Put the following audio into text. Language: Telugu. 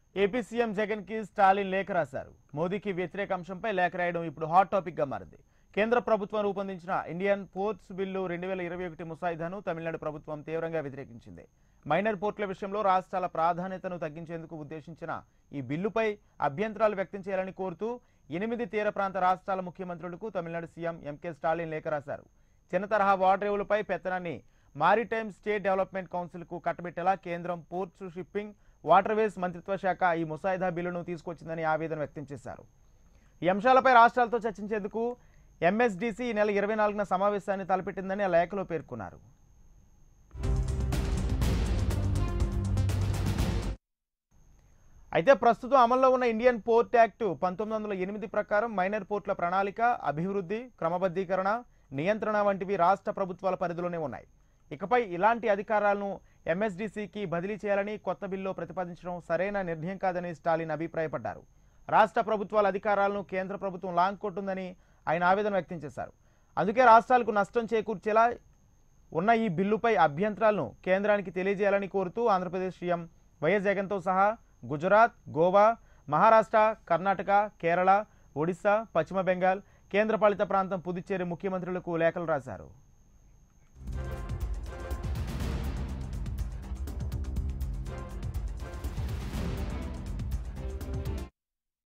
ఏపీ సీఎం జగన్ కి స్టాలిన్ లేఖ రాశారు మోదీకి వ్యతిరేక అంశంపై లేఖ రాయడం ఇప్పుడు హాట్ టాపిక్ గా మారింది కేంద్ర ప్రభుత్వం రూపొందించిన ఇండియన్ పోర్ట్స్ బిల్లు రెండు వేల ఇరవై ఒకటి ముసాయిదాను తమిళనాడు ప్రభుత్వం తీవ్రంగా వ్యతిరేకించింది మైనర్ పోర్టుల విషయంలో రాష్ట్రాల ప్రాధాన్యతను తగ్గించేందుకు ఉద్దేశించిన ఈ బిల్లుపై అభ్యంతరాలు వ్యక్తం చేయాలని కోరుతూ ఎనిమిది తీర ప్రాంత రాష్ట్రాల ముఖ్యమంత్రులకు తమిళనాడు సీఎం ఎంకే స్టాలిన్ లేఖ రాశారు చిన్న తరహా వాటరేవులపై పెత్తనాన్ని మారిటైమ్ స్టేట్ డెవలప్మెంట్ కౌన్సిల్కు కట్టబెట్టేలా కేంద్రం పోర్ట్స్ షిప్పింగ్ వాటర్వేస్ మంత్రిత్వ శాఖ ఈ ముసాయిదా బిల్లును తీసుకొచ్చిందని ఆవేదన వ్యక్తం చేశారు ఈ అంశాలపై రాష్ట్రాలతో చర్చించేందుకు ఎంఎస్డీసీ ఈ నెల ఇరవై నాలుగున సమావేశాన్ని తలపెట్టిందని ఆ లేఖలో పేర్కొన్నారు అయితే ప్రస్తుతం అమల్లో ఉన్న ఇండియన్ పోర్ట్ యాక్ట్ పంతొమ్మిది వందల ఎనిమిది ప్రకారం మైనర్ పోర్టుల ప్రణాళిక అభివృద్ధి క్రమబద్ధీకరణ నియంత్రణ వంటివి రాష్ట్ర ప్రభుత్వాల పరిధిలోనే ఉన్నాయి ఇకపై ఇలాంటి అధికారాలను ఎంఎస్డీసీకి బదిలీ చేయాలని కొత్త బిల్లులో ప్రతిపాదించడం సరైన నిర్ణయం కాదని స్టాలిన్ అభిప్రాయపడ్డారు రాష్ట్ర ప్రభుత్వాల అధికారాలను కేంద్ర ప్రభుత్వం లాంకొట్టుందని ఆయన ఆవేదన వ్యక్తం చేశారు అందుకే రాష్ట్రాలకు నష్టం చేకూర్చేలా ఉన్న ఈ బిల్లుపై అభ్యంతరాలను కేంద్రానికి తెలియజేయాలని కోరుతూ ఆంధ్రప్రదేశ్ సీఎం వైఎస్ జగన్తో సహా గుజరాత్ గోవా మహారాష్ట్ర కర్ణాటక కేరళ ఒడిశా పశ్చిమ బెంగాల్ కేంద్రపాలిత ప్రాంతం పుదుచ్చేరి ముఖ్యమంత్రులకు లేఖలు రాశారు